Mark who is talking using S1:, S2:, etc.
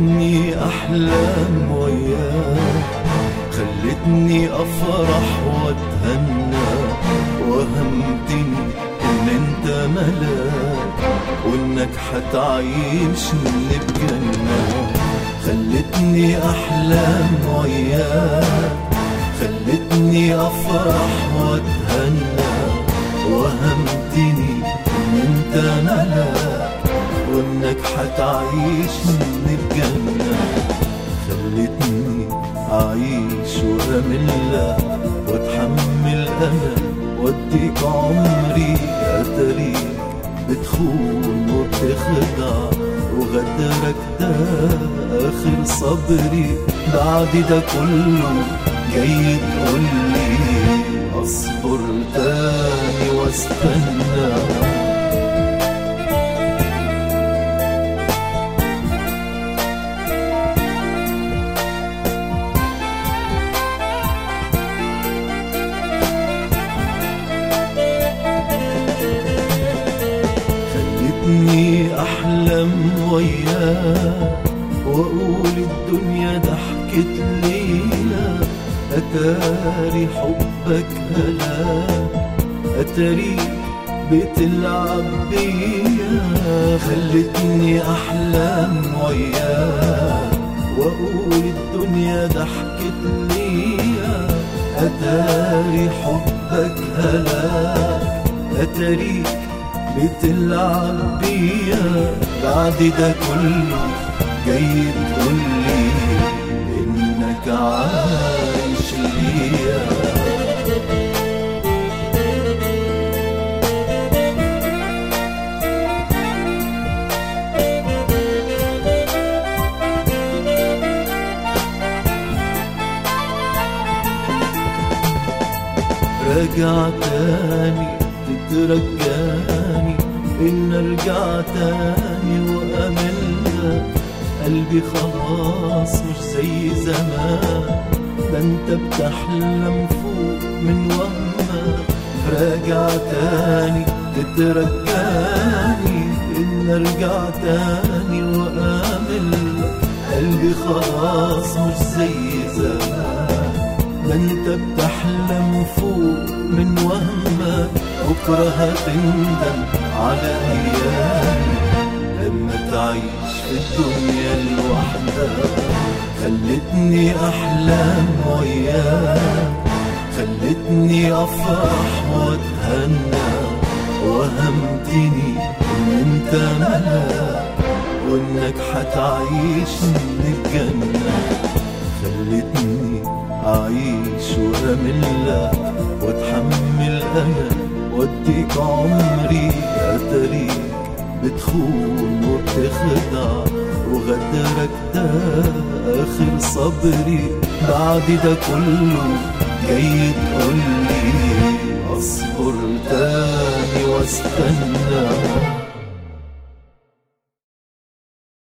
S1: خلتني أحلام وياك خلتني أفرح وأتهنى وهمتني إن أنت ملاك وإنك حتعيشني بجنة خلتني أحلام وياك خلتني أفرح وأتهنى وهمتني إن أنت ملاك وإنك حتعيشني بجنة خلتني أعيش وأملها وأتحمل أنا وأديك عمري أتريك بتخون وبتخدع وغدرك ده آخر صبري بعد ده كله جاي تقولي أصبر تاني واستنى خلتني أحلم وياك وأقول الدنيا ضحكت لينا أتاري حبك هلاك أتاري بتلعب بيا خلتني أحلام وياك وأقول الدنيا ضحكت ليا أتاري حبك هلاك أتاريك بتلعب بيا بعد ده كله جاي تقولي انك عايش ليا راجع تاني تترجاني إن أرجع تاني وأملك قلبي خلاص مش زي زمان ده أنت بتحلم فوق من وهمك راجع تاني تترجاني إن أرجع تاني وأملك قلبي خلاص مش زي زمان ده انت بتحلم فوق من وهمك بكرة هتندم على أيام لما تعيش في الدنيا لوحدك خلتني أحلام وياك خلتني أفرح وأتهنى وهمتني إن أنت ملاك وإنك حتعيشني بجنة خلتني أعيش وأملها وأتحمل أنا وأديك عمري أتريك بتخون وبتخدع وغدرك ده آخر صبري بعد ده كله جاي تقولي أصبر تاني واستنى